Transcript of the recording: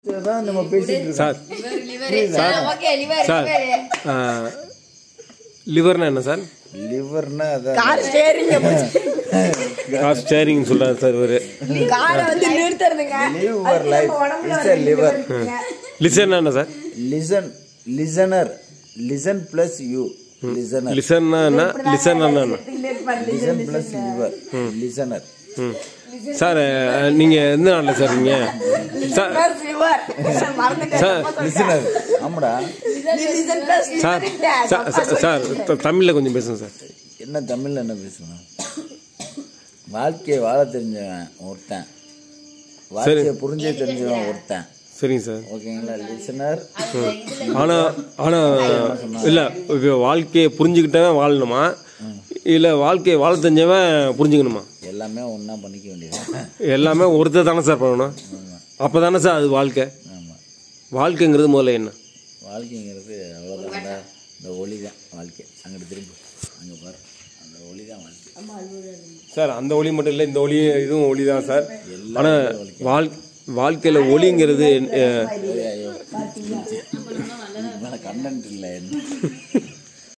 தான் நம்ம பேசிட்டு இருக்கோம் sir okay liver sir liver லிவர்னா என்ன சார் லிவர்னா அதான் கார் ஸ்டேரிங் காசு ஸ்டேரிங்னு சொல்கிறாரு சார் இவர் காரை வந்து நிறுத்துறதுங்க Live your life. It's a liver. லிசன்னா என்ன sir listen listener listen plus you listener லிசன்னா என்ன லிசன்னா என்ன லிசன் பிளஸ் லிவர் லிசனர் ம் சார் நீங்கள் எந்த நாட்டில் சார் நீங்கள் சார் சார் லிசனர் ஆமாடா சார் சார் சார், சார் த- தமிழ்ல கொஞ்சம் பேசுங்க சார் என்ன தமிழ்ல என்ன பேசணும் வாழ்க்கையை வாழ தெரிஞ்சவன் ஒருத்தன் வாழ்க்கையை புரிஞ்சே தெரிஞ்சவன் ஒருத்தன் சரிங்க சார் ஓகேங்களா லிசனர் ஆனால் ஆனால் இல்லை இப்போ வாழ்க்கையை புரிஞ்சுக்கிட்டவன் வாழணுமா இல்லை வாழ்க்கையை வாழ தெரிஞ்சவன் புரிஞ்சுக்கணுமா எல்லாமே ஒண்ணா பண்ணிக்க வேண்டியது எல்லாமே ஒருத்தர் தானே சார் பண்ணணும் அப்போ தானே சார் அது வாழ்க்கை ஆமா வாழ்க்கைங்கிறது முதல்ல என்ன வாழ்க்கைங்கிறது அவ்வளோதான்டா இந்த ஒளி தான் வாழ்க்கை அங்கிட்டு திரும்ப அங்கே பாரு அந்த ஒளி தான் வாழ்க்கை சார் அந்த ஒளி மட்டும் இல்லை இந்த ஒளி இதுவும் ஒளி தான் சார் ஆனால் வாழ் வாழ்க்கையில் ஒளிங்கிறது அஹ், ஐயோ கண்டென்ட் இல்லை என்ன